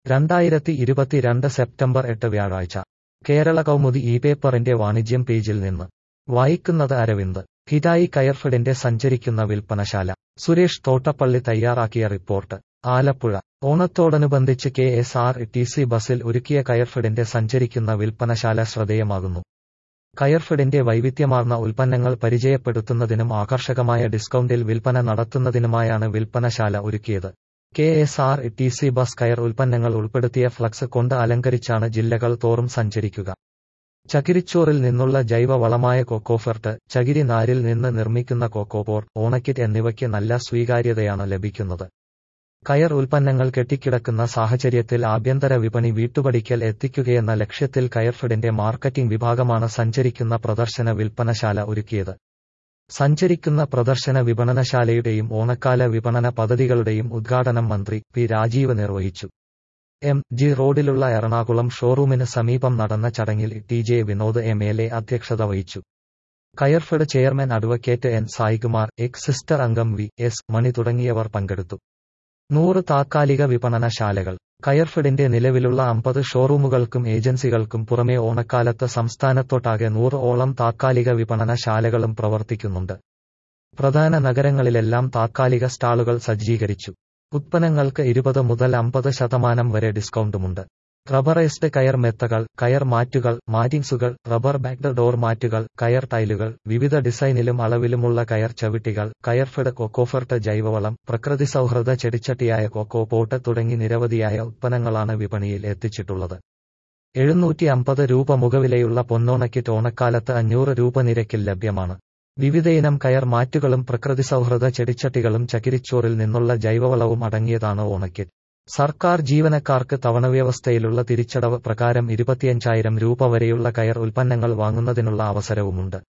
രണ്ടായിരത്തി ഇരുപത്തിരണ്ട് സെപ്റ്റംബർ എട്ട് വ്യാഴാഴ്ച കേരള കൗമുദി ഈ പേപ്പറിന്റെ വാണിജ്യം പേജിൽ നിന്ന് വായിക്കുന്നത് അരവിന്ദ് ഹിതായി കയർഫെഡിന്റെ സഞ്ചരിക്കുന്ന വിൽപ്പനശാല സുരേഷ് തോട്ടപ്പള്ളി തയ്യാറാക്കിയ റിപ്പോർട്ട് ആലപ്പുഴ ഓണത്തോടനുബന്ധിച്ച് K S R T C ബസിൽ ഒരുക്കിയ കയർഫെഡിന്റെ സഞ്ചരിക്കുന്ന വിൽപ്പനശാല ശ്രദ്ധേയമാകുന്നു കയർഫെഡിന്റെ വൈവിധ്യമാർന്ന ഉൽപ്പന്നങ്ങൾ പരിചയപ്പെടുത്തുന്നതിനും ആകർഷകമായ ഡിസ്കൗണ്ടിൽ വിൽപ്പന നടത്തുന്നതിനുമായാണ് വിൽപ്പനശാല ഒരുക്കിയത് K S R T C bus കയർ ഉൽപ്പന്നങ്ങൾ ഉൾപ്പെടുത്തിയ ഫ്ലക്സ് കൊണ്ട് അലങ്കരിച്ചാണ് ജില്ലകൾ തോറും സഞ്ചരിക്കുക ചകിരിച്ചോറിൽ നിന്നുള്ള ജൈവ വളമായ കൊക്കോഫെർട്ട് ചകിരി നാരിൽ നിന്ന് നിർമ്മിക്കുന്ന കൊക്കോപോർ ഓണക്കിറ്റ് എന്നിവയ്ക്ക് നല്ല സ്വീകാര്യതയാണ് ലഭിക്കുന്നത് കയർ ഉൽപ്പന്നങ്ങൾ കെട്ടിക്കിടക്കുന്ന സാഹചര്യത്തിൽ ആഭ്യന്തര വിപണി വീട്ടുപടിക്കൽ എത്തിക്കുകയെന്ന ലക്ഷ്യത്തിൽ കയർഫെഡിന്റെ മാർക്കറ്റിംഗ് വിഭാഗമാണ് സഞ്ചരിക്കുന്ന പ്രദർശന വിൽപ്പനശാല ഒരുക്കിയത് സഞ്ചരിക്കുന്ന പ്രദർശന വിപണനശാലയുടെയും ഓണക്കാല വിപണന പദ്ധതികളുടെയും ഉദ്ഘാടനം മന്ത്രി പി രാജീവ് നിർവഹിച്ചു എം ജി റോഡിലുള്ള എറണാകുളം ഷോറൂമിന് സമീപം നടന്ന ചടങ്ങിൽ T J Vinod M L A അധ്യക്ഷത വഹിച്ചു Coirfed chairman advocate N Saikumar എക്സ് സിസ്റ്റർ അംഗം വി എസ് മണി തുടങ്ങിയവർ പങ്കെടുത്തു നൂറ് താത്കാലിക വിപണനശാലകൾ കയർഫെഡിന്റെ നിലവിലുള്ള അമ്പത് ഷോറൂമുകൾക്കും ഏജൻസികൾക്കും പുറമെ ഓണക്കാലത്ത് സംസ്ഥാനത്തൊട്ടാകെ നൂറ് ഓളം താത്കാലിക വിപണനശാലകളും പ്രവർത്തിക്കുന്നുണ്ട് പ്രധാന നഗരങ്ങളിലെല്ലാം താത്കാലിക സ്റ്റാളുകൾ സജ്ജീകരിച്ചു ഉത്പന്നങ്ങൾക്ക് ഇരുപത് മുതൽ അമ്പത് ശതമാനം വരെ ഡിസ്കൗണ്ടുമുണ്ട് റബ്ബറൈസ്ഡ് കയർ മെത്തകൾ കയർ മാറ്റുകൾ മാറ്റിങ്സുകൾ റബ്ബർ ബാക്ഡ് ഡോർ മാറ്റുകൾ കയർ ടൈലുകൾ വിവിധ ഡിസൈനിലും അളവിലുമുള്ള കയർ ചവിട്ടികൾ കയർഫെഡ് കൊക്കോഫെർട്ട് ജൈവവളം പ്രകൃതി സൗഹൃദ ചെടിച്ചട്ടിയായ കൊക്കോ പോട്ട് തുടങ്ങി നിരവധിയായ ഉത്പന്നങ്ങളാണ് വിപണിയിൽ എത്തിച്ചിട്ടുള്ളത് എഴുന്നൂറ്റി അമ്പത് രൂപ മുഖവിലയുള്ള പൊന്നോണക്കിറ്റ് ഓണക്കാലത്ത് അഞ്ഞൂറ് രൂപ നിരക്കിൽ ലഭ്യമാണ് വിവിധയിനം കയർ മാറ്റുകളും പ്രകൃതി സൗഹൃദ ചെടിച്ചട്ടികളും ചകിരിച്ചോറിൽ നിന്നുള്ള ജൈവവളവും അടങ്ങിയതാണ് ഓണക്കിറ്റ് സർക്കാർ ജീവനക്കാർക്ക് തവണ വ്യവസ്ഥയിലുള്ള തിരിച്ചടവ് പ്രകാരം ഇരുപത്തിയഞ്ചായിരം രൂപ വരെയുള്ള കയർ ഉൽപ്പന്നങ്ങൾ വാങ്ങുന്നതിനുള്ള അവസരവുമുണ്ട്